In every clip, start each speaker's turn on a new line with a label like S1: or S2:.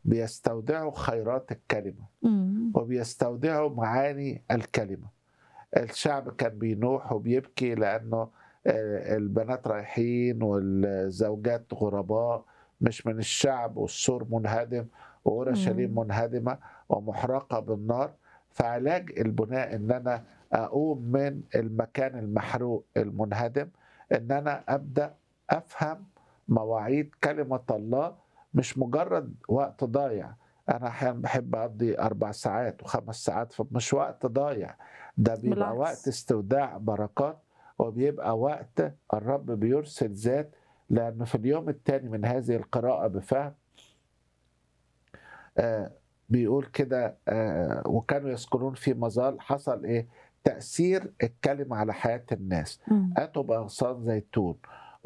S1: بيستودعوا خيرات الكلمة
S2: مم.
S1: وبيستودعوا معاني الكلمة الشعب كان بينوح وبيبكي لأنه آه، البنات رايحين والزوجات غرباء مش من الشعب والسور منهدم وأورشليم
S2: مم.
S1: منهدمة ومحرقة بالنار فعلاج البناء إن أنا أقوم من المكان المحروق المنهدم إن أنا أبدأ أفهم مواعيد كلمة الله مش مجرد وقت ضايع أنا أحيانا بحب أقضي أربع ساعات وخمس ساعات فمش وقت ضايع ده بيبقى
S2: بالعكس.
S1: وقت استوداع بركات وبيبقى وقت الرب بيرسل ذات لأنه في اليوم الثاني من هذه القراءة بفهم آه بيقول كده آه وكانوا يسكنون في مظال حصل إيه تأثير الكلمة على حياة الناس
S2: مم.
S1: أتوا بأغصان زيتون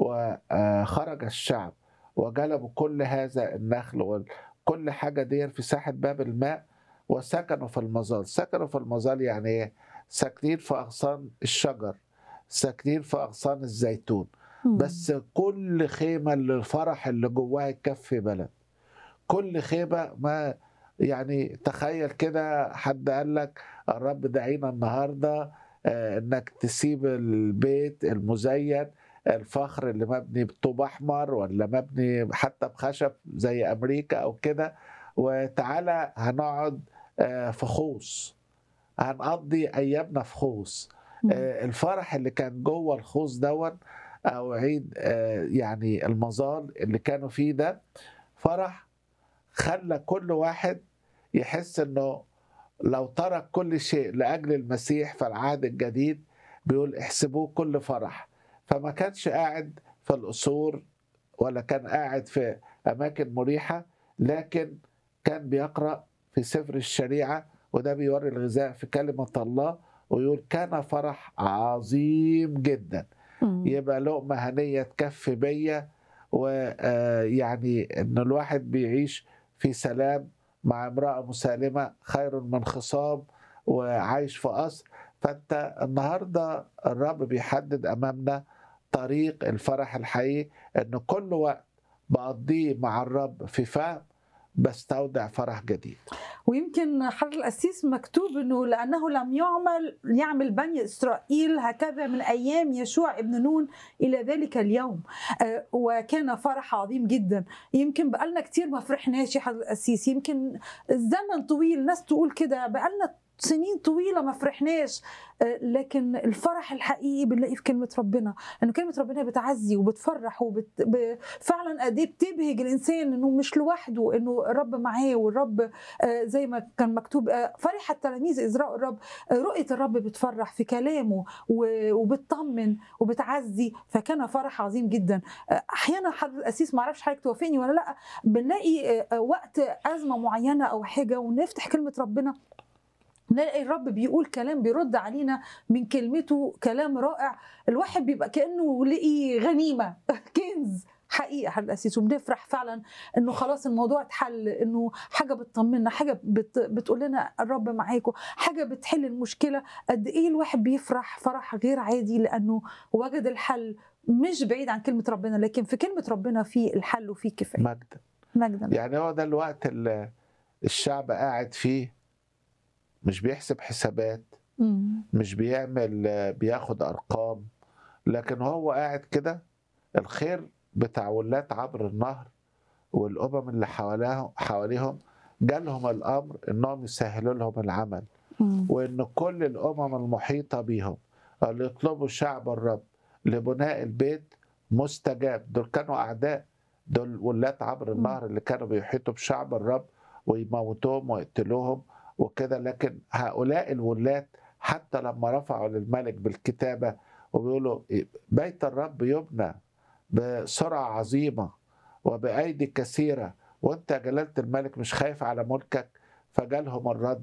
S1: وخرج الشعب وجلبوا كل هذا النخل وكل حاجة دي في ساحة باب الماء وسكنوا في المظال سكنوا في المظال يعني إيه؟ ساكنين في أغصان الشجر ساكنين في أغصان الزيتون
S2: مم.
S1: بس كل خيمة للفرح اللي جواها يكفي بلد كل خيمة ما يعني تخيل كده حد قال لك الرب دعينا النهارده آه، انك تسيب البيت المزين الفخر اللي مبني بطوب احمر ولا مبني حتى بخشب زي امريكا او كده وتعالى هنقعد آه، في خوص هنقضي ايامنا في خوص
S2: مم.
S1: آه، الفرح اللي كان جوه الخوص دون او عيد آه، يعني المظال اللي كانوا فيه ده فرح خلى كل واحد يحس انه لو ترك كل شيء لاجل المسيح في العهد الجديد بيقول احسبوه كل فرح فما كانش قاعد في القصور ولا كان قاعد في اماكن مريحه لكن كان بيقرا في سفر الشريعه وده بيوري الغذاء في كلمه الله ويقول كان فرح عظيم جدا
S2: مم.
S1: يبقى لقمة هنية تكفي بيا ويعني ان الواحد بيعيش في سلام مع امرأة مسالمة خير من خصام وعايش في قصر فانت النهاردة الرب بيحدد امامنا طريق الفرح الحقيقي ان كل وقت بقضيه مع الرب في فهم بستودع فرح جديد
S2: ويمكن حر القسيس مكتوب انه لانه لم يعمل يعمل بني اسرائيل هكذا من ايام يشوع ابن نون الى ذلك اليوم آه، وكان فرح عظيم جدا يمكن بقالنا كتير ما فرحناش يا حر القسيس يمكن الزمن طويل ناس تقول كده بقالنا سنين طويلة ما فرحناش آه، لكن الفرح الحقيقي بنلاقيه في كلمة ربنا لأنه كلمة ربنا بتعزي وبتفرح وفعلا قد ايه بتبهج الإنسان إنه مش لوحده إنه الرب معاه والرب آه، زي ما كان مكتوب آه، فرح التلاميذ إذ رأوا الرب آه، رؤية الرب بتفرح في كلامه و- وبتطمن وبتعزي فكان فرح عظيم جدا آه، أحيانا حد القسيس معرفش حضرتك توافقني ولا لأ بنلاقي آه، آه، وقت أزمة معينة أو حاجة ونفتح كلمة ربنا نلاقي الرب بيقول كلام بيرد علينا من كلمته كلام رائع الواحد بيبقى كانه لقي غنيمه كنز حقيقه حد الاسيس وبنفرح فعلا انه خلاص الموضوع اتحل انه حاجه بتطمنا حاجه بت بتقول لنا الرب معاكم حاجه بتحل المشكله قد ايه الواحد بيفرح فرح غير عادي لانه وجد الحل مش بعيد عن كلمه ربنا لكن في كلمه ربنا في الحل وفي كفايه
S1: مجدا
S2: مجدا
S1: يعني هو ده الوقت اللي الشعب قاعد فيه مش بيحسب حسابات
S2: مم.
S1: مش بيعمل بياخد ارقام لكن هو قاعد كده الخير بتاع ولات عبر النهر والامم اللي حواليهم حواليهم جالهم الامر انهم يسهلوا لهم العمل
S2: مم.
S1: وان كل الامم المحيطه بيهم اللي يطلبوا شعب الرب لبناء البيت مستجاب دول كانوا اعداء دول ولات عبر النهر اللي كانوا بيحيطوا بشعب الرب ويموتوهم ويقتلوهم وكده لكن هؤلاء الولات حتى لما رفعوا للملك بالكتابه وبيقولوا بيت الرب يبنى بسرعه عظيمه وبايدي كثيره وانت يا جلاله الملك مش خايف على ملكك فجالهم الرد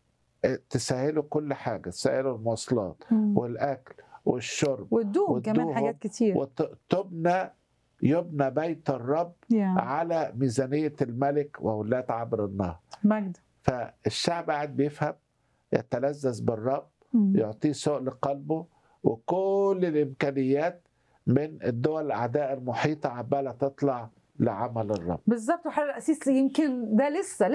S1: تسهلوا كل حاجه تسهلوا المواصلات
S2: مم.
S1: والاكل والشرب
S2: وادوهم كمان
S1: وادوهم
S2: حاجات كتير
S1: وتبنى يبنى بيت الرب
S2: يا
S1: على ميزانيه الملك وولات عبر النهر
S2: مجد
S1: فالشعب قاعد بيفهم يتلذذ بالرب
S2: مم.
S1: يعطيه سوء لقلبه وكل الامكانيات من الدول الاعداء المحيطه عماله تطلع لعمل الرب
S2: بالظبط وحضرتك القسيس يمكن ده لسه